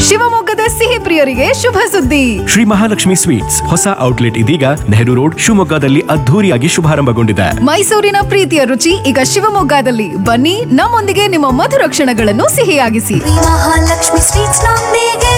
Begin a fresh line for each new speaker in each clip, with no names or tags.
ಶಿವಮೊಗ್ಗದ ಸಿಹಿ ಪ್ರಿಯರಿಗೆ ಶುಭ ಸುದ್ದಿ
ಶ್ರೀ ಮಹಾಲಕ್ಷ್ಮಿ ಸ್ವೀಟ್ಸ್ ಹೊಸ ಔಟ್ಲೆಟ್ ಇದೀಗ ನೆಹರು ರೋಡ್ ಶಿವಮೊಗ್ಗದಲ್ಲಿ ಅದ್ಧೂರಿಯಾಗಿ ಶುಭಾರಂಭಗೊಂಡಿದೆ
ಮೈಸೂರಿನ ಪ್ರೀತಿಯ ರುಚಿ ಈಗ ಶಿವಮೊಗ್ಗದಲ್ಲಿ ಬನ್ನಿ ನಮ್ಮೊಂದಿಗೆ ನಿಮ್ಮ ಮಧುರ ಕ್ಷಣಗಳನ್ನು ಸಿಹಿಯಾಗಿಸಿ
ಮಹಾಲಕ್ಷ್ಮಿ ಸ್ವೀಟ್ಸ್ ನೊಂದಿಗೆ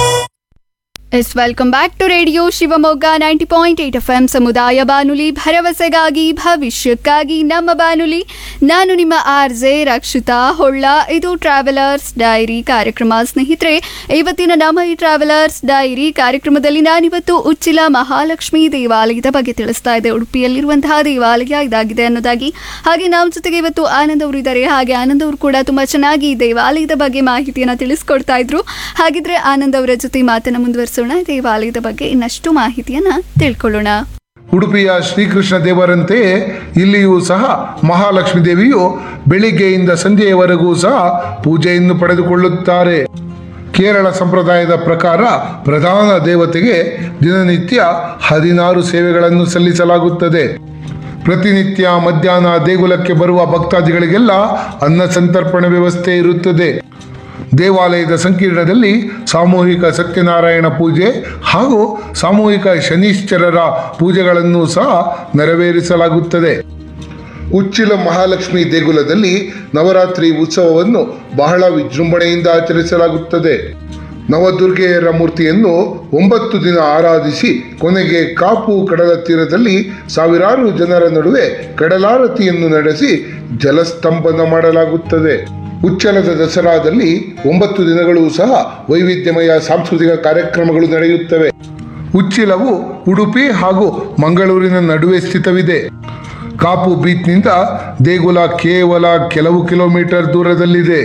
yes welcome back to radio Shivamogga ninety point eight F M ಸಮುದಾಯ ಬಾನುಲಿ ಭರವಸೆಗಾಗಿ ಭವಿಷ್ಯಕ್ಕಾಗಿ ನಮ್ಮ ಬಾನುಲಿ ನಾನು ನಿಮ್ಮ ಆರ್ ಜೆ ರಕ್ಷಿತಾ ಹೊಳ್ಳ ಇದು ಟ್ರಾವೆಲರ್ಸ್ ಡೈರಿ ಕಾರ್ಯಕ್ರಮ ಸ್ನೇಹಿತರೆ ಇವತ್ತಿನ ನಮ್ಮ ಈ ಟ್ರಾವೆಲರ್ಸ್ ಡೈರಿ ಕಾರ್ಯಕ್ರಮದಲ್ಲಿ ನಾನಿವತ್ತು ಉಚ್ಚಿಲ ಮಹಾಲಕ್ಷ್ಮಿ ದೇವಾಲಯದ ಬಗ್ಗೆ ತಿಳಿಸ್ತಾ ಇದ್ದೆ ಉಡುಪಿಯಲ್ಲಿರುವಂತಹ ದೇವಾಲಯ ಇದಾಗಿದೆ ಅನ್ನೋದಾಗಿ ಹಾಗೆ ನಮ್ಮ ಜೊತೆಗೆ ಇವತ್ತು ಆನಂದ್ ಅವರು ಇದ್ದಾರೆ ಹಾಗೆ ಆನಂದ್ ಅವರು ಕೂಡ ತುಂಬಾ ಚೆನ್ನಾಗಿ ದೇವಾಲಯದ ಬಗ್ಗೆ ಮಾಹಿತಿಯನ್ನು ತಿಳಿಸ್ಕೊಡ್ತಾ ಇದ್ರು ಹಾಗಿದ್ರೆ ಆನಂದ್ ಅವರ ಜೊತೆ ಮಾತನ್ನ ಮುಂದುವರಿಸೋಣ ದೇವಾಲಯದ ಬಗ್ಗೆ ಇನ್ನಷ್ಟು ಮಾಹಿತಿಯನ್ನ ತಿಳ್ಕೊಳ್ಳೋಣ
ಉಡುಪಿಯ ಶ್ರೀಕೃಷ್ಣ ದೇವರಂತೆಯೇ ಇಲ್ಲಿಯೂ ಸಹ ಮಹಾಲಕ್ಷ್ಮೀ ದೇವಿಯು ಬೆಳಿಗ್ಗೆಯಿಂದ ಸಂಜೆಯವರೆಗೂ ಸಹ ಪೂಜೆಯನ್ನು ಪಡೆದುಕೊಳ್ಳುತ್ತಾರೆ ಕೇರಳ ಸಂಪ್ರದಾಯದ ಪ್ರಕಾರ ಪ್ರಧಾನ ದೇವತೆಗೆ ದಿನನಿತ್ಯ ಹದಿನಾರು ಸೇವೆಗಳನ್ನು ಸಲ್ಲಿಸಲಾಗುತ್ತದೆ ಪ್ರತಿನಿತ್ಯ ಮಧ್ಯಾಹ್ನ ದೇಗುಲಕ್ಕೆ ಬರುವ ಭಕ್ತಾದಿಗಳಿಗೆಲ್ಲ ಅನ್ನ ಸಂತರ್ಪಣೆ ವ್ಯವಸ್ಥೆ ಇರುತ್ತದೆ ದೇವಾಲಯದ ಸಂಕೀರ್ಣದಲ್ಲಿ ಸಾಮೂಹಿಕ ಸತ್ಯನಾರಾಯಣ ಪೂಜೆ ಹಾಗೂ ಸಾಮೂಹಿಕ ಶನೀಶ್ವರರ ಪೂಜೆಗಳನ್ನು ಸಹ ನೆರವೇರಿಸಲಾಗುತ್ತದೆ ಉಚ್ಚಿಲ ಮಹಾಲಕ್ಷ್ಮಿ ದೇಗುಲದಲ್ಲಿ ನವರಾತ್ರಿ ಉತ್ಸವವನ್ನು ಬಹಳ ವಿಜೃಂಭಣೆಯಿಂದ ಆಚರಿಸಲಾಗುತ್ತದೆ ನವದುರ್ಗೆಯರ ಮೂರ್ತಿಯನ್ನು ಒಂಬತ್ತು ದಿನ ಆರಾಧಿಸಿ ಕೊನೆಗೆ ಕಾಪು ಕಡಲ ತೀರದಲ್ಲಿ ಸಾವಿರಾರು ಜನರ ನಡುವೆ ಕಡಲಾರತಿಯನ್ನು ನಡೆಸಿ ಜಲಸ್ತಂಭನ ಮಾಡಲಾಗುತ್ತದೆ ಉಚ್ಚಲದ ದಸರಾದಲ್ಲಿ ಒಂಬತ್ತು ದಿನಗಳು ಸಹ ವೈವಿಧ್ಯಮಯ ಸಾಂಸ್ಕೃತಿಕ ಕಾರ್ಯಕ್ರಮಗಳು ನಡೆಯುತ್ತವೆ ಉಚ್ಚಿಲವು ಉಡುಪಿ ಹಾಗೂ ಮಂಗಳೂರಿನ ನಡುವೆ ಸ್ಥಿತವಿದೆ ಕಾಪು ಬೀಚ್ನಿಂದ ದೇಗುಲ ಕೇವಲ ಕೆಲವು ಕಿಲೋಮೀಟರ್ ದೂರದಲ್ಲಿದೆ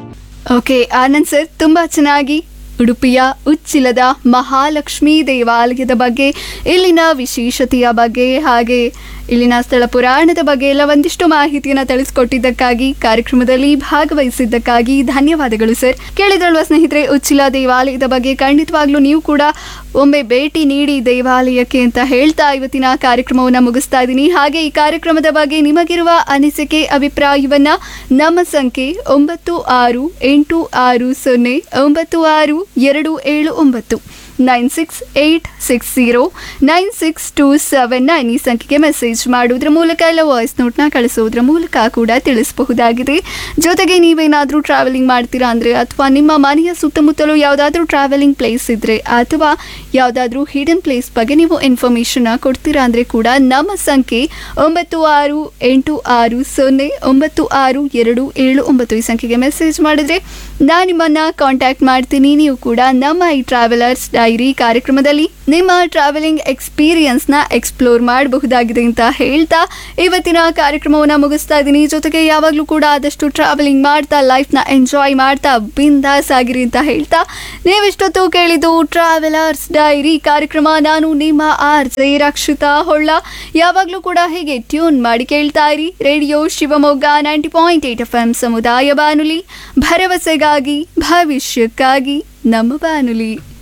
ಓಕೆ ಆನಂದ್ ಸರ್ ತುಂಬಾ ಚೆನ್ನಾಗಿ ಉಡುಪಿಯ ಉಚ್ಚಿಲದ ಮಹಾಲಕ್ಷ್ಮಿ ದೇವಾಲಯದ ಬಗ್ಗೆ ಇಲ್ಲಿನ ವಿಶೇಷತೆಯ ಬಗ್ಗೆ ಹಾಗೆ ಇಲ್ಲಿನ ಸ್ಥಳ ಪುರಾಣದ ಬಗ್ಗೆ ಎಲ್ಲ ಒಂದಿಷ್ಟು ಮಾಹಿತಿಯನ್ನು ತಿಳಿಸ್ಕೊಟ್ಟಿದ್ದಕ್ಕಾಗಿ ಕಾರ್ಯಕ್ರಮದಲ್ಲಿ ಭಾಗವಹಿಸಿದ್ದಕ್ಕಾಗಿ ಧನ್ಯವಾದಗಳು ಸರ್ ಕೇಳಿದ್ರಲ್ವ ಸ್ನೇಹಿತರೆ ಉಚ್ಚಿಲ ದೇವಾಲಯದ ಬಗ್ಗೆ ಖಂಡಿತವಾಗ್ಲೂ ನೀವು ಕೂಡ ಒಮ್ಮೆ ಭೇಟಿ ನೀಡಿ ದೇವಾಲಯಕ್ಕೆ ಅಂತ ಹೇಳ್ತಾ ಇವತ್ತಿನ ಕಾರ್ಯಕ್ರಮವನ್ನು ಮುಗಿಸ್ತಾ ಇದ್ದೀನಿ ಹಾಗೆ ಈ ಕಾರ್ಯಕ್ರಮದ ಬಗ್ಗೆ ನಿಮಗಿರುವ ಅನಿಸಿಕೆ ಅಭಿಪ್ರಾಯವನ್ನ ನಮ್ಮ ಸಂಖ್ಯೆ ಒಂಬತ್ತು ಆರು ಎಂಟು ಆರು ಸೊನ್ನೆ ಒಂಬತ್ತು ಆರು ಎರಡು ಏಳು ಒಂಬತ್ತು nine six eight six zero nine six two seven nine ಈ ಸಂಖ್ಯೆಗೆ ಮೆಸೇಜ್ ಮಾಡೋದ್ರ ಮೂಲಕ ಇಲ್ಲ ವಾಯ್ಸ್ ನೋಟ್ನ ಕಳಿಸೋದ್ರ ಮೂಲಕ ಕೂಡ ತಿಳಿಸಬಹುದಾಗಿದೆ ಜೊತೆಗೆ ನೀವೇನಾದರೂ ಟ್ರಾವೆಲಿಂಗ್ ಮಾಡ್ತೀರಾ ಅಂದರೆ ಅಥವಾ ನಿಮ್ಮ ಮನೆಯ ಸುತ್ತಮುತ್ತಲೂ ಯಾವುದಾದ್ರೂ ಟ್ರಾವೆಲಿಂಗ್ ಪ್ಲೇಸ್ ಇದ್ದರೆ ಅಥವಾ ಯಾವುದಾದ್ರೂ ಹಿಡನ್ ಪ್ಲೇಸ್ ಬಗ್ಗೆ ನೀವು ಇನ್ಫಾರ್ಮೇಷನ್ನ ಕೊಡ್ತೀರಾ ಅಂದರೆ ಕೂಡ ನಮ್ಮ ಸಂಖ್ಯೆ ಒಂಬತ್ತು ಆರು ಎಂಟು ಆರು ಸೊನ್ನೆ ಒಂಬತ್ತು ಆರು ಎರಡು ಏಳು ಒಂಬತ್ತು ಈ ಸಂಖ್ಯೆಗೆ ಮೆಸೇಜ್ ಮಾಡಿದ್ರೆ ನಾನು ನಿಮ್ಮನ್ನ ಕಾಂಟ್ಯಾಕ್ಟ್ ಮಾಡ್ತೀನಿ ನೀವು ಕೂಡ ನಮ್ಮ ಈ ಟ್ರಾವೆಲರ್ಸ್ ಡೈರಿ ಕಾರ್ಯಕ್ರಮದಲ್ಲಿ ನಿಮ್ಮ ಟ್ರಾವೆಲಿಂಗ್ ಎಕ್ಸ್ಪೀರಿಯನ್ಸ್ನ ಎಕ್ಸ್ಪ್ಲೋರ್ ಮಾಡಬಹುದಾಗಿದೆ ಅಂತ ಹೇಳ್ತಾ ಇವತ್ತಿನ ಕಾರ್ಯಕ್ರಮವನ್ನು ಮುಗಿಸ್ತಾ ಇದ್ದೀನಿ ಜೊತೆಗೆ ಯಾವಾಗಲೂ ಕೂಡ ಆದಷ್ಟು ಟ್ರಾವೆಲಿಂಗ್ ಮಾಡ್ತಾ ಲೈಫ್ನ ಎಂಜಾಯ್ ಮಾಡ್ತಾ ಬಿಂದಾಸ್ ಆಗಿರಿ ಅಂತ ಹೇಳ್ತಾ ನೀವಿಷ್ಟೊತ್ತು ಕೇಳಿದ್ದು ಟ್ರಾವೆಲರ್ಸ್ ಡೈರಿ ಕಾರ್ಯಕ್ರಮ ನಾನು ನಿಮ್ಮ ಆರ್ ಜೆ ರಕ್ಷಿತಾ ಹೊಳ್ಳ ಯಾವಾಗಲೂ ಕೂಡ ಹೀಗೆ ಟ್ಯೂನ್ ಮಾಡಿ ಕೇಳ್ತಾ ಇರಿ radio Shivamogga ninety point eight F M ಸಮುದಾಯ ಬಾನುಲಿ ಭರವಸೆಗಾಗಿ ಭವಿಷ್ಯಕ್ಕಾಗಿ ನಮ್ಮ ಬಾನುಲಿ